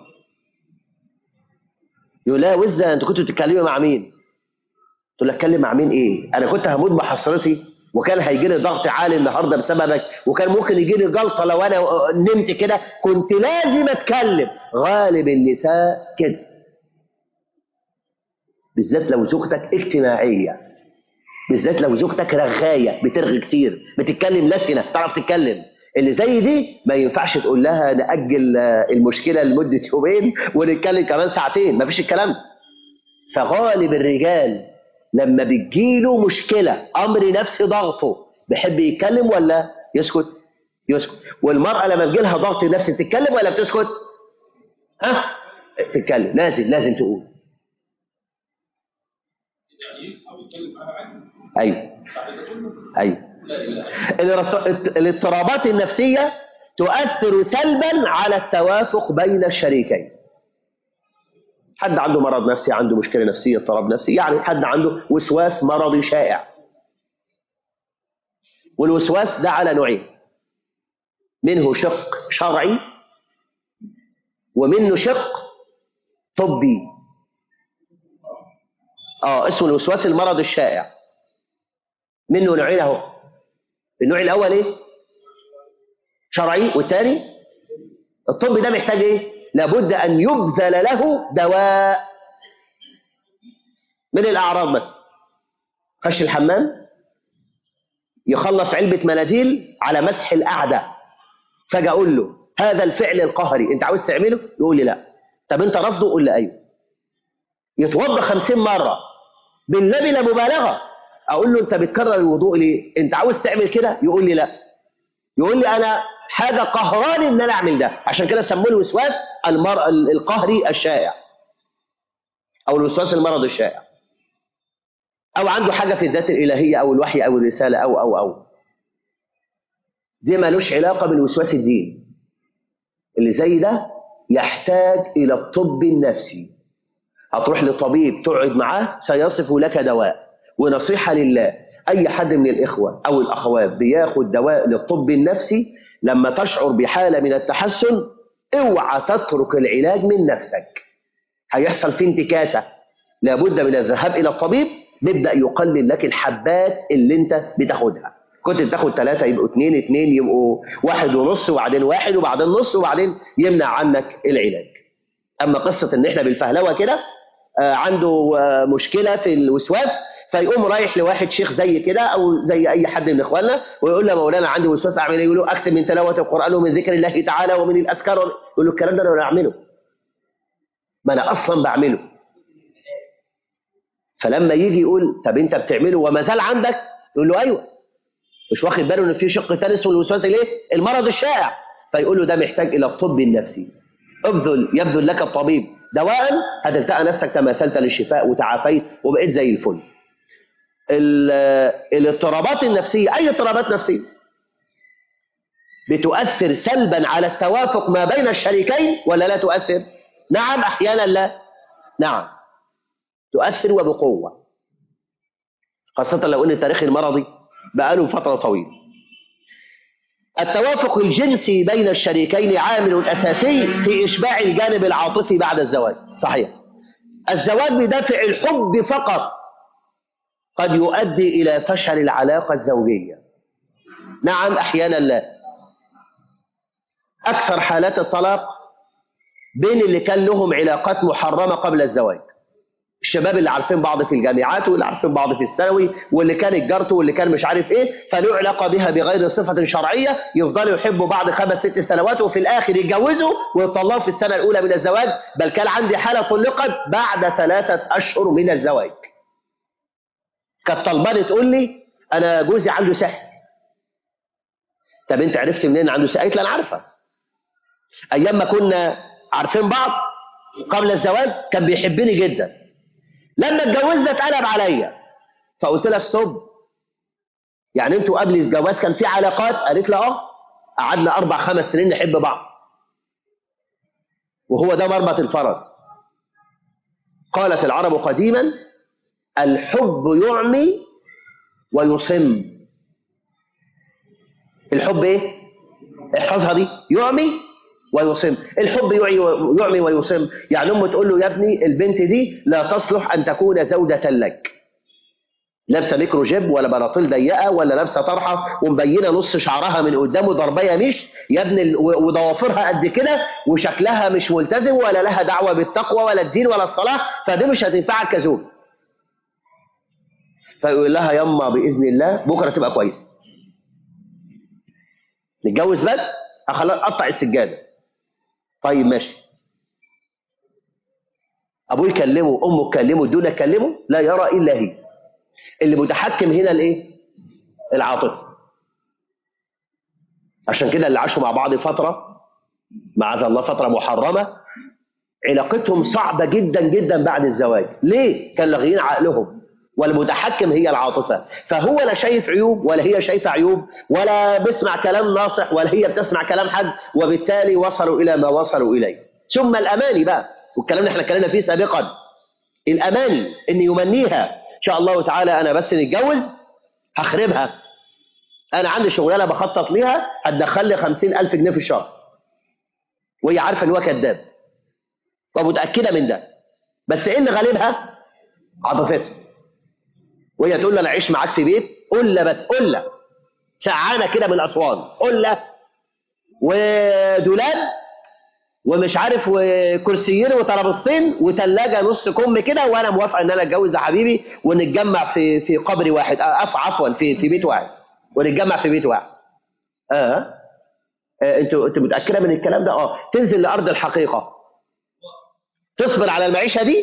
يقول لها وزة أنت كنت بتتكلمي مع مين؟ تقول لك اتكلم مع مين ايه؟ انا كنت هموت بحسرتي وكان هيجي لي ضغط عالي النهارده بسببك وكان ممكن يجي لي جلطه لو انا نمت كده كنت لازم اتكلم غالب النساء كده بالذات لو زوجتك اجتماعيه بالذات لو زوجتك رغايه بترغي كتير بتتكلم لسنه تعرف تتكلم اللي زي دي ما ينفعش تقول لها نأجل المشكله لمده يومين ونتكلم كمان ساعتين ما فيش الكلام ده فغالب الرجال لما بتجيله مشكلة أمر نفسي ضغطه بيحب يتكلم ولا يسكت يسكت والمرأة لما بيجيلها ضغط نفسي تتكلم ولا بتسكت ها تتكلم لازم لازم تقول أيوه أيوه الاضطرابات النفسية تؤثر سلبا على التوافق بين الشريكين حد عنده مرض نفسي عنده مشكله نفسيه اضطراب نفسي يعني حد عنده وسواس مرضي شائع والوسواس ده على نوعين منه شق شرعي ومنه شق طبي اه اسمه الوسواس المرضي الشائع منه نوعين اهو النوع الاول ايه شرعي والثاني الطب ده محتاج ايه لابد أن يبذل له دواء من الأعراض مثلا خش الحمام يخلص علبة مناديل على مسح القعدة فجأة أقول له هذا الفعل القهري انت عاوز تعمله يقول لي لا طب انت رفضه يقول لي ايوه يتوضا خمسين مره بالنبي لا مبالغه اقول له انت بتكرر الوضوء ليه انت عاوز تعمل كده يقول لي لا يقول لي انا حاجه قهراني ان انا اعمل ده عشان كده سموه الوسواس المر... القهري الشائع او الوسواس المرض الشائع او عنده حاجه في الذات الالهيه او الوحي او الرساله او او او دي ملوش علاقه بالوسواس الدين اللي زي ده يحتاج الى الطب النفسي هتروح لطبيب تقعد معاه سيصف لك دواء ونصيحه لله اي حد من الاخوه او الاخوات بياخد دواء للطب النفسي لما تشعر بحاله من التحسن اوعى تترك العلاج من نفسك هيحصل في انتكاسه لابد من الذهاب الى الطبيب بيبدا يقلل لك الحبات اللي انت بتاخدها كنت بتاخد ثلاثة يبقوا اثنين اثنين يبقوا واحد ونص وبعدين واحد وبعدين نص وبعدين يمنع عنك العلاج اما قصة ان احنا بالفهلوة كده آه عنده آه مشكلة في الوسواس فيقوم رايح لواحد شيخ زي كده او زي اي حد من اخواننا ويقول له مولانا عندي وسواس اعمل ايه؟ يقول له اكتب من تلاوه القران ومن ذكر الله تعالى ومن الاذكار يقول له الكلام ده انا بعمله ما انا اصلا بعمله فلما يجي يقول طب انت بتعمله وما زال عندك يقول له ايوه مش واخد باله ان في شق ثالث من الوسواس الايه؟ المرض الشائع فيقول له ده محتاج الى الطب النفسي ابذل يبذل لك الطبيب دواء هتلتقى نفسك تماثلت للشفاء وتعافيت وبقيت زي الفل الاضطرابات النفسيه اي اضطرابات نفسيه بتؤثر سلبا على التوافق ما بين الشريكين ولا لا تؤثر نعم احيانا لا نعم تؤثر وبقوه خاصه لو ان التاريخ المرضي بقاله فتره طويله التوافق الجنسي بين الشريكين عامل اساسي في اشباع الجانب العاطفي بعد الزواج صحيح الزواج بدافع الحب فقط قد يؤدي الى فشل العلاقه الزوجيه نعم احيانا لا اكثر حالات الطلاق بين اللي كان لهم علاقات محرمه قبل الزواج الشباب اللي عارفين بعض في الجامعات واللي عارفين بعض في الثانوي واللي كانت جارته واللي كان مش عارف ايه فله علاقه بها بغير صفه شرعيه يفضلوا يحبوا بعض خمس ست سنوات وفي الاخر يتجوزوا ويطلقوا في السنه الاولى من الزواج بل كان عندي حاله طلقت بعد ثلاثه اشهر من الزواج كانت طلباني تقول لي انا جوزي عنده سحر طب انت عرفت منين عنده سحر؟ قالت لي انا عارفه ايام ما كنا عارفين بعض قبل الزواج كان بيحبني جدا لما اتجوزنا اتقلب عليا فقلت لها ستوب يعني انتوا قبل الجواز كان في علاقات قالت لي اه قعدنا اربع خمس سنين نحب بعض وهو ده مربط الفرس قالت العرب قديما الحب يعمي ويصم الحب ايه احفظها دي يعمي ويصم الحب يعمي ويصم يعني امه تقول له يا ابني البنت دي لا تصلح ان تكون زوجة لك لابسه ميكرو جيب ولا بناطيل ضيقه ولا لابسه طرحه ومبينه نص شعرها من قدام وضربيه مش يا ابني وضوافرها قد كده وشكلها مش ملتزم ولا لها دعوه بالتقوى ولا الدين ولا الصلاه فدي مش هتنفعك كزوج فيقول لها يما باذن الله بكره تبقى كويس نتجوز بس خلاص قطع السجاده طيب ماشي ابوه يكلمه امه تكلمه دول يكلمه لا يرى الا هي اللي متحكم هنا الايه العاطفه عشان كده اللي عاشوا مع بعض فتره معاذ الله فتره محرمه علاقتهم صعبه جدا جدا بعد الزواج ليه كان لاغيين عقلهم والمتحكم هي العاطفه فهو لا شايف عيوب ولا هي شايفه عيوب ولا بيسمع كلام ناصح ولا هي بتسمع كلام حد وبالتالي وصلوا الى ما وصلوا اليه ثم الاماني بقى والكلام اللي احنا اتكلمنا فيه سابقا الاماني ان يمنيها ان شاء الله تعالى انا بس نتجوز هخربها انا عندي شغلانه بخطط ليها هتدخل لي 50000 جنيه في الشهر وهي عارفه ان هو كذاب ومتاكده من ده بس ايه اللي غالبها عاطفتها وهي تقول له انا اعيش معاك في بيت قله بس قله سعانه كده من اسوان قله ودولاب ومش عارف وكرسيين وترابيزتين وثلاجه نص كم كده وانا موافقه ان انا اتجوز يا حبيبي ونتجمع في في قبر واحد عفوا في في بيت واحد ونتجمع في بيت واحد اه آه انتوا انتوا متاكده من الكلام ده اه تنزل لارض الحقيقه تصبر على المعيشه دي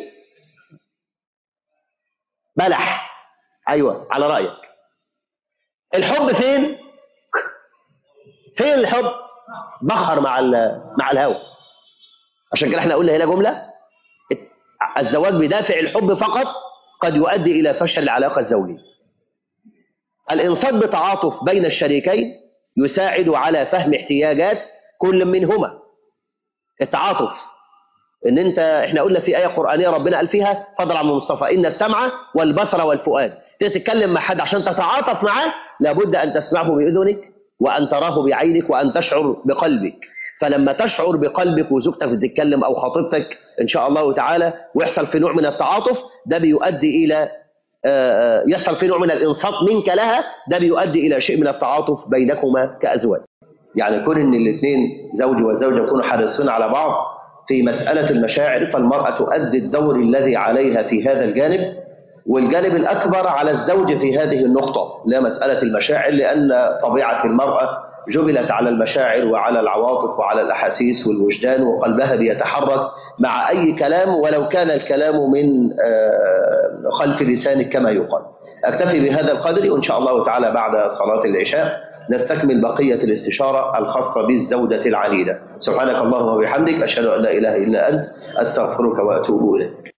بلح ايوه على رايك الحب فين فين الحب بخر مع مع الهوى عشان كده احنا قلنا هنا جمله الزواج بدافع الحب فقط قد يؤدي الى فشل العلاقه الزوجيه الانصات بتعاطف بين الشريكين يساعد على فهم احتياجات كل منهما التعاطف ان انت احنا قلنا في ايه قرانيه ربنا قال فيها فضل عن مصطفى ان السمع والبصر والفؤاد تتكلم مع حد عشان تتعاطف معاه لابد ان تسمعه باذنك وان تراه بعينك وان تشعر بقلبك فلما تشعر بقلبك وزوجتك بتتكلم او خطيبتك ان شاء الله تعالى ويحصل في نوع من التعاطف ده بيؤدي الى يحصل في نوع من الانصات منك لها ده بيؤدي الى شيء من التعاطف بينكما كازواج يعني كون ان الاثنين زوج وزوجه يكونوا حريصين على بعض في مساله المشاعر فالمراه تؤدي الدور الذي عليها في هذا الجانب والجانب الاكبر على الزوج في هذه النقطه لا مساله المشاعر لان طبيعه المراه جبلت على المشاعر وعلى العواطف وعلى الاحاسيس والوجدان وقلبها بيتحرك مع اي كلام ولو كان الكلام من خلف لسانك كما يقال. اكتفي بهذا القدر وان شاء الله تعالى بعد صلاه العشاء نستكمل بقيه الاستشاره الخاصه بالزوجه العنيده. سبحانك اللهم وبحمدك اشهد ان لا اله الا انت استغفرك واتوب اليك.